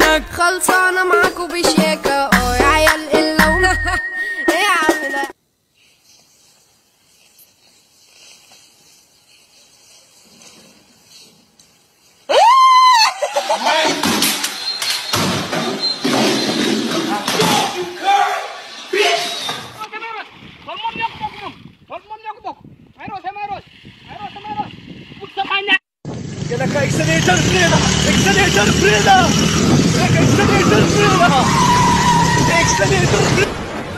منك خلصانة معاكوا بشياكة اه يا عيال اللون ايه يا عم ده Kaya exterminator Frida! Exterminator Frida! Exterminator Frida! Exterminator Frida!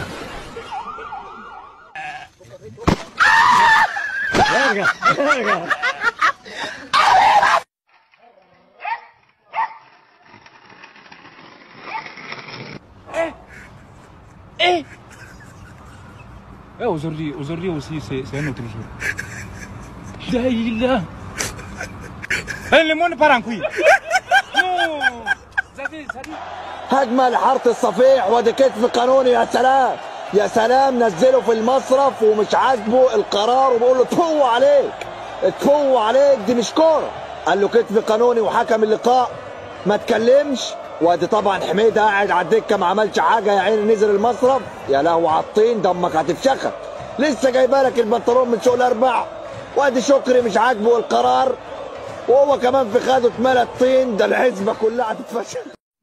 Eh, aujourd'hui, aujourd'hui aussi, c'est c'est un autre jour. La ilaha. Eh, le monde part en couille. Non. Ça dit, ça dit. هجمة لحارة الصفيح وادي كتف قانوني يا سلام يا سلام نزله في المصرف ومش عاجبه القرار وبقول له تفو عليك تفو عليك دي مش كورة قال له كتف قانوني وحكم اللقاء ما تكلمش وادي طبعا حميد قاعد على الدكه ما عملش حاجه يا عيني نزل المصرف يا لهوي على الطين دمك هتفشخك لسه جايبه لك البنطلون من سوق الاربعه وادي شكري مش عاجبه القرار وهو كمان في خده اتملى الطين ده الحزبه كلها هتتفشخ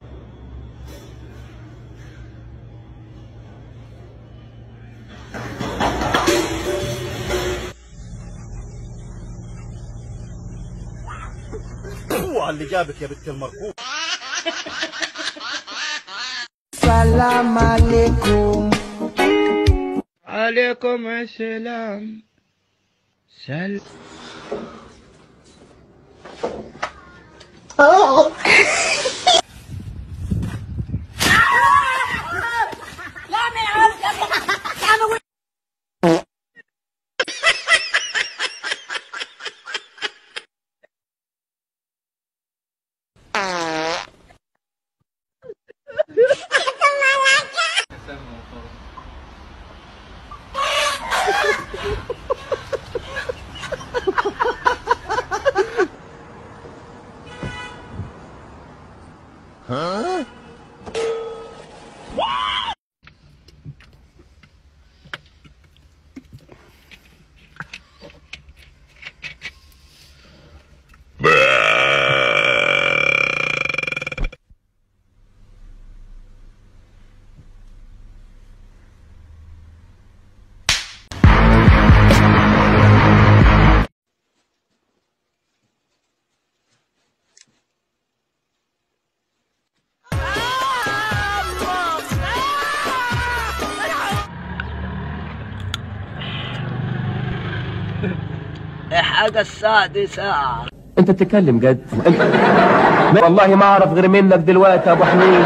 هو اللي جابك يا بنت المرفوع سلام عليكم عليكم السلام سلام حاجه الساعه دي ساعه انت بتتكلم جد انت والله ما اعرف غير منك دلوقتي يا ابو حميد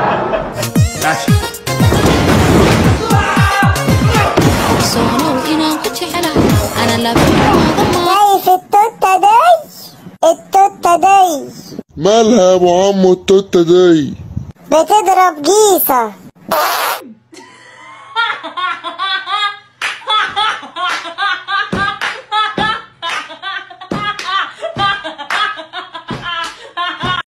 صاروا إنا كنت على أنا لا بحب شايف التوتة دي التوتة دي مالها يا ابو عمو التوتة دي بتضرب جيسة ha ha ha ha ha ha